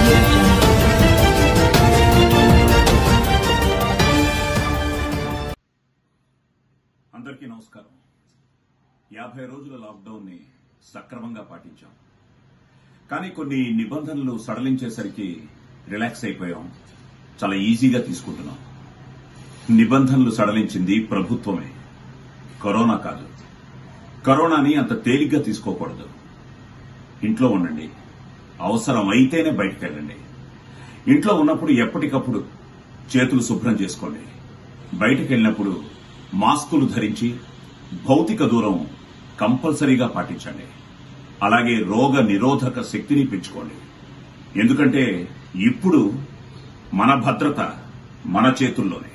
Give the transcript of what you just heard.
అందరికీ నమస్కారం యాభై రోజుల లాక్డౌన్ ని సక్రమంగా పాటించాం కానీ కొన్ని నిబంధనలు సడలించేసరికి రిలాక్స్ అయిపోయాం చాలా ఈజీగా తీసుకుంటున్నాం నిబంధనలు సడలించింది ప్రభుత్వమే కరోనా కాదు కరోనాని అంత తేలిగ్గా తీసుకోకూడదు ఇంట్లో ఉండండి అవసరం అయితేనే బయటికి వెళ్ళండి ఇంట్లో ఉన్నప్పుడు ఎప్పటికప్పుడు చేతులు శుభ్రం చేసుకోండి బయటికి వెళ్ళినప్పుడు మాస్కులు ధరించి భౌతిక దూరం కంపల్సరీగా పాటించండి అలాగే రోగ నిరోధక శక్తిని పెంచుకోండి ఎందుకంటే ఇప్పుడు మన భద్రత మన చేతుల్లోనే